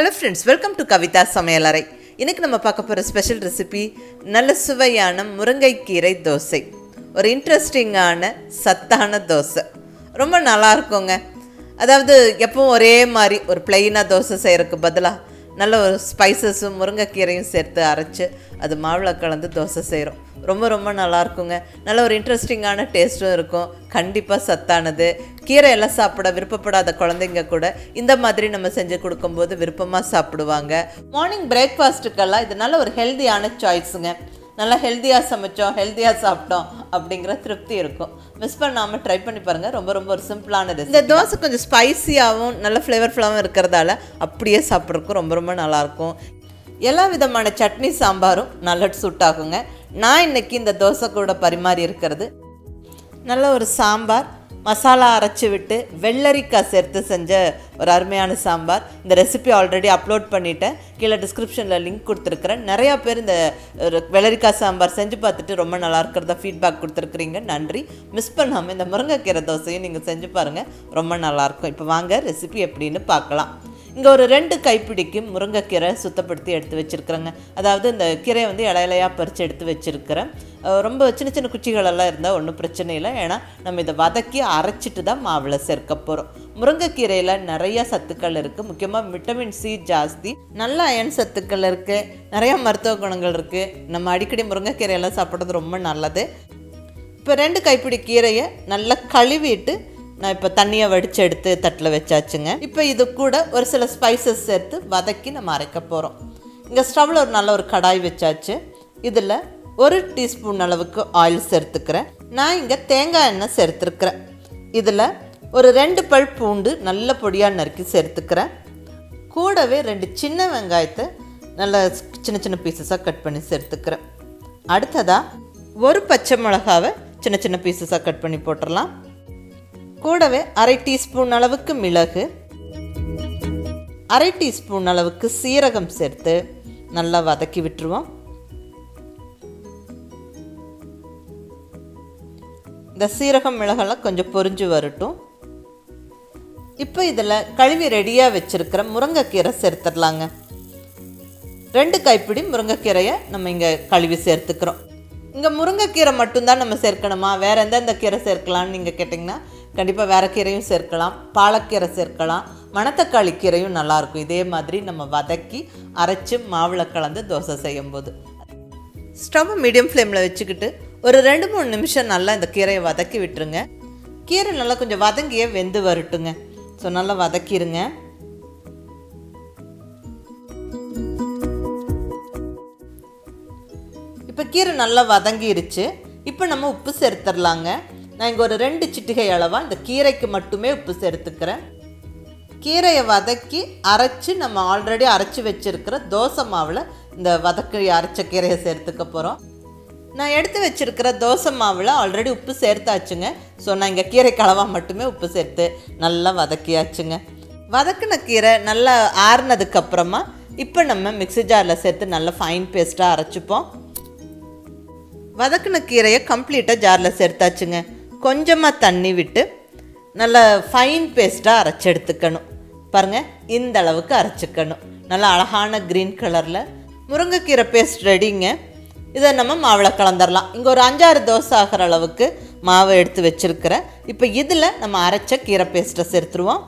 hello friends welcome to Kavitha சமையலறை இன்னைக்கு நம்ம பார்க்க போகிற ஸ்பெஷல் ரெசிபி நல்ல சுவையான முருங்கைக்கீரை தோசை ஒரு இன்ட்ரெஸ்டிங்கான சத்தான தோசை ரொம்ப நல்லா இருக்குங்க அதாவது எப்பவும் ஒரே மாதிரி ஒரு பிளெயினாக தோசை செய்கிறதுக்கு பதிலாக நல்ல ஒரு ஸ்பைசஸும் முருங்கைக்கீரையும் சேர்த்து அரைச்சு அது மாவில் கலந்து தோசை செய்கிறோம் ரொம்ப ரொம்ப நல்லா இருக்குங்க நல்ல ஒரு இன்ட்ரெஸ்டிங்கான டேஸ்ட்டும் இருக்கும் கண்டிப்பாக சத்தானது கீரை எல்லாம் சாப்பிட விருப்பப்படாத குழந்தைங்க கூட இந்த மாதிரி நம்ம செஞ்சு கொடுக்கும்போது விருப்பமாக சாப்பிடுவாங்க மார்னிங் பிரேக்ஃபாஸ்ட்டுக்கெல்லாம் இது நல்ல ஒரு ஹெல்தியான சாய்ஸுங்க நல்லா ஹெல்த்தியாக சமைச்சோம் ஹெல்த்தியாக சாப்பிட்டோம் அப்படிங்கிற திருப்தி இருக்கும் மிஸ் பண்ணாமல் ட்ரை பண்ணி பாருங்கள் ரொம்ப ரொம்ப ஒரு சிம்பிளானது இந்த தோசை கொஞ்சம் ஸ்பைசியாகவும் நல்ல ஃப்ளேவர்ஃபுல்லாகவும் இருக்கிறதால அப்படியே சாப்பிட்றதுக்கும் ரொம்ப ரொம்ப நல்லாயிருக்கும் எல்லா விதமான சட்னி சாம்பாரும் நல்ல சூட் ஆகுங்க நான் இன்னைக்கு இந்த தோசை கூட பரிமாறி இருக்கிறது நல்ல ஒரு சாம்பார் மசாலா அரைச்சி விட்டு வெள்ளரிக்காய் சேர்த்து செஞ்ச ஒரு அருமையான சாம்பார் இந்த ரெசிபி ஆல்ரெடி அப்லோட் பண்ணிட்டேன் கீழே டிஸ்கிரிப்ஷனில் லிங்க் கொடுத்துருக்குறேன் நிறையா பேர் இந்த ஒரு வெள்ளரிக்காய் சாம்பார் செஞ்சு பார்த்துட்டு ரொம்ப நல்லா இருக்கிறதா ஃபீட்பேக் கொடுத்துருக்குறீங்க நன்றி மிஸ் பண்ணாமல் இந்த முருங்கைக்கீரை தோசையும் நீங்கள் செஞ்சு பாருங்கள் ரொம்ப நல்லாயிருக்கும் இப்போ வாங்க ரெசிபி எப்படின்னு பார்க்கலாம் இங்கே ஒரு ரெண்டு கைப்பிடிக்கு முருங்கைக்கீரை சுத்தப்படுத்தி எடுத்து வச்சுருக்குறேங்க அதாவது இந்த கீரையை வந்து இலை இலையாக பறித்து எடுத்து வச்சுருக்கிறேன் அஹ் ரொம்ப சின்ன சின்ன குச்சிகளெல்லாம் இருந்தால் ஒன்றும் பிரச்சனை இல்லை ஏன்னா நம்ம இதை வதக்கி அரைச்சிட்டு தான் மாவில் சேர்க்க போகிறோம் முருங்கைக்கீரையில் நிறைய சத்துக்கள் இருக்குது முக்கியமாக விட்டமின் சி ஜாஸ்தி நல்ல அயன் சத்துக்கள் இருக்குது நிறையா மருத்துவ குணங்கள் இருக்குது நம்ம அடிக்கடி முருங்கைக்கீரையெல்லாம் சாப்பிட்றது ரொம்ப நல்லது இப்போ ரெண்டு கைப்பிடி கீரையை நல்லா கழுவிட்டு நான் இப்போ தண்ணியை வடித்து எடுத்து தட்டில் வச்சாச்சுங்க இப்போ இது கூட ஒரு சில ஸ்பைசஸ் சேர்த்து வதக்கி நம்ம அரைக்க போகிறோம் இங்கே ஸ்டவ்வில் ஒரு நல்ல ஒரு கடாய் வச்சாச்சு இதில் ஒரு டீஸ்பூன் அளவுக்கு ஆயில் சேர்த்துக்கிறேன் நான் இங்கே தேங்காய் எண்ணெய் சேர்த்துருக்குறேன் இதில் ஒரு ரெண்டு பல் பூண்டு நல்ல பொடியாக நறுக்கி சேர்த்துக்கிறேன் கூடவே ரெண்டு சின்ன வெங்காயத்தை நல்ல சின்ன சின்ன பீசஸாக கட் பண்ணி சேர்த்துக்கிறேன் அடுத்ததாக ஒரு பச்சை மிளகாவை சின்ன சின்ன பீசஸாக கட் பண்ணி போட்டுடலாம் கூடவே அரை டீஸ்பூன் அளவுக்கு மிளகு அரை டீஸ்பூன் அளவுக்கு சீரகம் சேர்த்து நல்லா வதக்கி விட்டுருவோம் இந்த சீரகம் மிளகெல்லாம் கொஞ்சம் பொரிஞ்சு வரட்டும் இப்போ இதில் கழுவி ரெடியாக வச்சுருக்கிற முருங்கைக்கீரை சேர்த்துடலாங்க ரெண்டு கைப்பிடி முருங்கைக்கீரையை நம்ம இங்கே கழுவி சேர்த்துக்கிறோம் இங்கே முருங்கைக்கீரை மட்டும்தான் நம்ம சேர்க்கணுமா வேறு எந்தெந்த கீரை சேர்க்கலாம்னு நீங்கள் கேட்டிங்கன்னா கண்டிப்பாக வேறு கீரையும் சேர்க்கலாம் பாலக்கீரை சேர்க்கலாம் மணத்தக்காளி கீரையும் நல்லாயிருக்கும் இதே மாதிரி நம்ம வதக்கி அரைச்சி மாவில் கலந்து தோசை செய்யும்போது ஸ்டவ் மீடியம் ஃப்ளேமில் வச்சுக்கிட்டு ஒரு ரெண்டு மூணு நிமிஷம் நல்லா இந்த கீரையை வதக்கி விட்டுருங்க கீரை நல்லா கொஞ்சம் வதங்கியே வெந்து வரட்டுங்க ஸோ நல்லா வதக்கிடுங்க இப்போ கீரை நல்லா வதங்கிருச்சு இப்போ நம்ம உப்பு சேர்த்துடலாங்க நான் இங்கே ஒரு ரெண்டு சிட்டிகை அளவாக இந்த கீரைக்கு மட்டுமே உப்பு சேர்த்துக்கிறேன் கீரையை வதக்கி அரைச்சி நம்ம ஆல்ரெடி அரைச்சி வச்சுருக்கிற தோசை மாவில் இந்த வதக்கி அரைச்ச கீரையை சேர்த்துக்க போகிறோம் நான் எடுத்து வச்சுருக்கிற தோசை மாவில் ஆல்ரெடி உப்பு சேர்த்தாச்சுங்க ஸோ நான் இங்கே கீரை கலவாக மட்டுமே உப்பு சேர்த்து நல்லா வதக்கியாச்சுங்க வதக்கின கீரை நல்லா ஆறுனதுக்கப்புறமா இப்போ நம்ம மிக்ஸி ஜாரில் சேர்த்து நல்லா ஃபைன் பேஸ்ட்டாக அரைச்சிப்போம் வதக்கின கீரையை கம்ப்ளீட்டாக ஜாரில் சேர்த்தாச்சுங்க கொஞ்சமாக தண்ணி விட்டு நல்லா ஃபைன் பேஸ்ட்டாக அரைச்சி எடுத்துக்கணும் பாருங்கள் இந்த அளவுக்கு அரைச்சிக்கணும் நல்லா அழகான க்ரீன் கலரில் முருங்கைக்கீரை பேஸ்ட் ரெடிங்க இதை நம்ம மாவில் கலந்துடலாம் இங்கே ஒரு அஞ்சாறு தோசை ஆகிற அளவுக்கு மாவை எடுத்து வச்சுருக்கிறேன் இப்போ இதில் நம்ம அரைச்ச கீரை பேஸ்ட்டை சேர்த்துருவோம்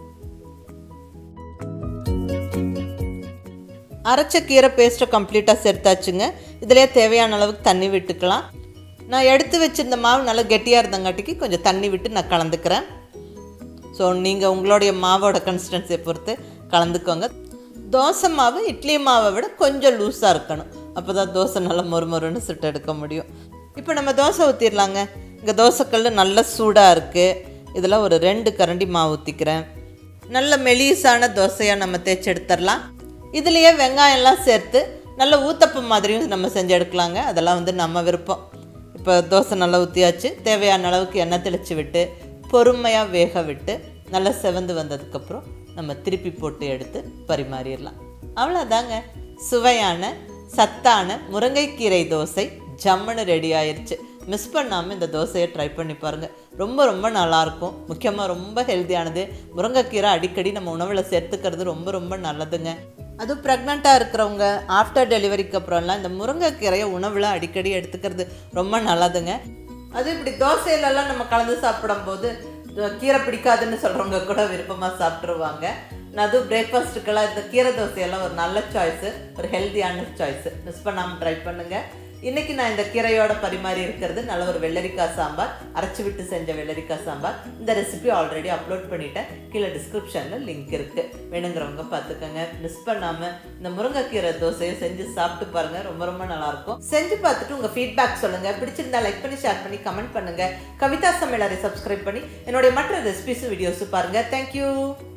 அரைச்ச கீரை பேஸ்ட்டை கம்ப்ளீட்டாக சேர்த்தாச்சுங்க இதிலே தேவையான அளவுக்கு தண்ணி விட்டுக்கலாம் நான் எடுத்து வச்சுருந்த மாவு நல்லா கெட்டியாக இருந்தங்காட்டிக்கு கொஞ்சம் தண்ணி விட்டு நான் கலந்துக்கிறேன் ஸோ நீங்கள் உங்களுடைய மாவோட கன்சிஸ்டன்சியை பொறுத்து கலந்துக்கோங்க தோசை மாவு இட்லி மாவை விட கொஞ்சம் லூஸாக இருக்கணும் அப்போ தான் தோசை நல்லா மொறு மொறுன்னு சுட்டு எடுக்க முடியும் இப்போ நம்ம தோசை ஊற்றிடலாங்க இங்கே தோசைக்கல் நல்ல சூடாக இருக்குது இதில் ஒரு ரெண்டு கரண்டி மாவு ஊற்றிக்கிறேன் நல்ல மெலிசான தோசையாக நம்ம தேய்ச்சி எடுத்துடலாம் இதுலேயே வெங்காயம்லாம் சேர்த்து நல்ல ஊத்தப்பம் மாதிரியும் நம்ம செஞ்சு எடுக்கலாங்க அதெல்லாம் வந்து நம்ம விருப்பம் இப்போ தோசை நல்லா ஊற்றியாச்சு தேவையான அளவுக்கு எண்ணெய் தெளித்து விட்டு பொறுமையாக வேக விட்டு நல்லா செவந்து வந்ததுக்கப்புறம் நம்ம திருப்பி போட்டு எடுத்து பரிமாறிடலாம் அவ்வளோதாங்க சுவையான சத்தான முருங்கைக்கீரை தோசை ஜம்முன்னு ரெடி ஆயிருச்சு மிஸ் பண்ணாமல் இந்த தோசையை ட்ரை பண்ணி பாருங்கள் ரொம்ப ரொம்ப நல்லாயிருக்கும் முக்கியமாக ரொம்ப ஹெல்த்தியானது முருங்கைக்கீரை அடிக்கடி நம்ம உணவில் சேர்த்துக்கிறது ரொம்ப ரொம்ப நல்லதுங்க அதுவும் ப்ரெக்னெண்ட்டாக இருக்கிறவங்க ஆஃப்டர் டெலிவரிக்கு அப்புறம்லாம் இந்த முருங்கைக்கீரையை உணவில் அடிக்கடி எடுத்துக்கிறது ரொம்ப நல்லதுங்க அது இப்படி தோசையிலலாம் நம்ம கலந்து சாப்பிடும்போது அஹ், கீரை பிடிக்காதுன்னு சொல்கிறவங்க கூட விருப்பமாக சாப்பிட்ருவாங்க நான் அதுவும் பிரேக்ஃபாஸ்ட்டுக்கெல்லாம் இந்த கீரை தோசையெல்லாம் ஒரு நல்ல சாய்ஸு ஒரு ஹெல்த்தியான சாய்ஸு மிஸ் பண்ணாமல் ட்ரை பண்ணுங்கள் இன்னைக்கு நான் இந்த கீரையோட பரிமாறி இருக்கிறது நல்ல ஒரு வெள்ளரிக்காய் சாம்பார் அரைச்சி விட்டு செஞ்ச வெள்ளரிக்காய் சாம்பார் இந்த ரெசிபி ஆல்ரெடி அப்லோட் பண்ணிட்டேன் கீழே டிஸ்கிரிப்ஷனில் லிங்க் இருக்குது வேணுங்கிறவங்க பார்த்துக்கோங்க மிஸ் பண்ணாமல் இந்த முருங்கைக்கீரை தோசையை செஞ்சு சாப்பிட்டு பாருங்கள் ரொம்ப ரொம்ப நல்லாயிருக்கும் செஞ்சு பார்த்துட்டு உங்கள் ஃபீட்பேக் சொல்லுங்கள் பிடிச்சிருந்தா லைக் பண்ணி ஷேர் பண்ணி கமெண்ட் பண்ணுங்கள் கவிதா சமையலரை சப்ஸ்கிரைப் பண்ணி என்னுடைய மற்ற ரெசிபிஸும் வீடியோஸும் பாருங்கள் தேங்க்யூ